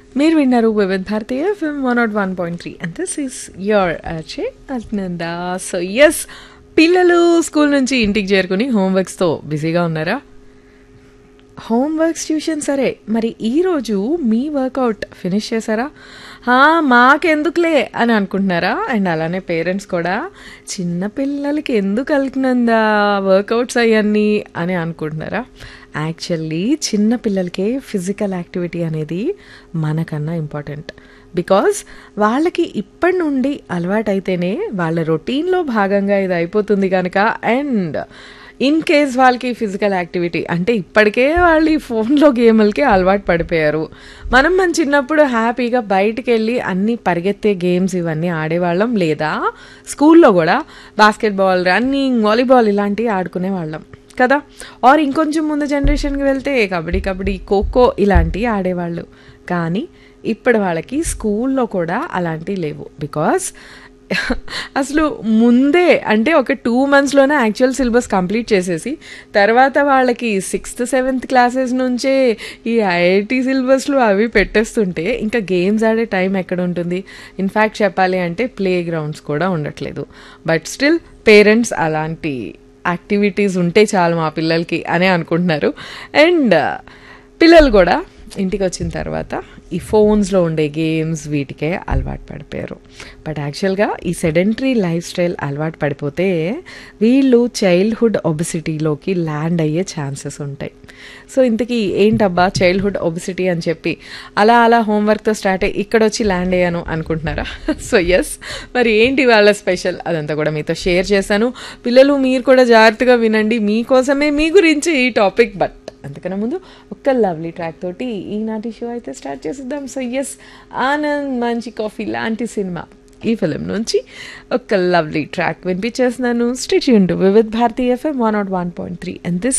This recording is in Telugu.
మీరు విన్నారు Vividh Bharatiya FM one nought one point three and this is your Ache అల్నందా సో ఎస్ పిల్లలు స్కూల్ నుంచి ఇంటికి చేరుకుని హోంవర్క్స్తో బిజీగా ఉన్నారా హోంవర్క్స్ ట్యూషన్ సరే మరి ఈరోజు మీ వర్కౌట్ ఫినిష్ చేశారా "హా, మాకెందుకులే అని అనుకుంటున్నారా అండ్ అలానే పేరెంట్స్ కూడా చిన్న పిల్లలకి ఎందుకు వెళ్తుందా వర్కౌట్స్ అవన్నీ అని అనుకుంటున్నారా యాక్చువల్లీ చిన్న పిల్లలకే ఫిజికల్ యాక్టివిటీ అనేది మనకన్నా ఇంపార్టెంట్ బికాజ్ వాళ్ళకి ఇప్పటి నుండి అలవాటైతేనే వాళ్ళ రొటీన్లో భాగంగా ఇది అయిపోతుంది కనుక అండ్ ఇన్ కేస్ వాళ్ళకి ఫిజికల్ యాక్టివిటీ అంటే ఇప్పటికే వాళ్ళు ఈ ఫోన్లో గేములకి అలవాటు పడిపోయారు మనం మన చిన్నప్పుడు హ్యాపీగా బయటికి వెళ్ళి అన్ని పరిగెత్తే గేమ్స్ ఇవన్నీ ఆడేవాళ్ళం లేదా స్కూల్లో కూడా బాస్కెట్బాల్ రన్నింగ్ వాలీబాల్ ఇలాంటివి ఆడుకునే వాళ్ళం కదా ఆర్ ఇంకొంచెం ముందు జనరేషన్కి వెళ్తే కబడ్డీ కబడ్డీ ఖోఖో ఇలాంటివి ఆడేవాళ్ళు కానీ ఇప్పుడు వాళ్ళకి స్కూల్లో కూడా అలాంటివి లేవు బికాస్ అసలు ముందే అంటే ఒక టూ మంత్స్లోనే యాక్చువల్ సిలబస్ కంప్లీట్ చేసేసి తర్వాత వాళ్ళకి సిక్స్త్ సెవెంత్ క్లాసెస్ నుంచే ఈ ఐఐటి సిలబస్లు అవి పెట్టేస్తుంటే ఇంకా గేమ్స్ ఆడే టైం ఎక్కడ ఉంటుంది ఇన్ఫ్యాక్ట్ చెప్పాలి అంటే ప్లే గ్రౌండ్స్ కూడా ఉండట్లేదు బట్ స్టిల్ పేరెంట్స్ అలాంటి యాక్టివిటీస్ ఉంటే చాలు మా పిల్లలకి అనే అనుకుంటున్నారు అండ్ పిల్లలు కూడా ఇంటికి వచ్చిన తర్వాత ఈ ఫోన్స్లో ఉండే గేమ్స్ వీటికే అలవాటు పడిపోయారు బట్ యాక్చువల్గా ఈ సెడెంటరీ లైఫ్ స్టైల్ అలవాటు పడిపోతే వీళ్ళు చైల్డ్హుడ్ ఒబిసిటీలోకి ల్యాండ్ అయ్యే ఛాన్సెస్ ఉంటాయి సో ఇంతకీ ఏంటబ్బా చైల్డ్హుడ్ ఒబిసిటీ అని చెప్పి అలా అలా హోంవర్క్తో స్టార్ట్ అయ్యి ఇక్కడ వచ్చి ల్యాండ్ అయ్యాను అనుకుంటున్నారా సో ఎస్ మరి ఏంటి వాళ్ళ స్పెషల్ అదంతా కూడా మీతో షేర్ చేశాను పిల్లలు మీరు కూడా జాగ్రత్తగా వినండి మీకోసమే మీ గురించి ఈ టాపిక్ బట్ అంతకన్నా ముందు ఒక్క లవ్లీ ట్రాక్ తోటి ఈనాటి షో అయితే స్టార్ట్ చేసేద్దాం సో ఎస్ ఆనంద్ మంచి కాఫీ లాంటి సినిమా ఈ ఫిలిం నుంచి ఒక లవ్లీ ట్రాక్ వినిపించేస్తున్నాను state Vividh Bharati FM one nought one point three and this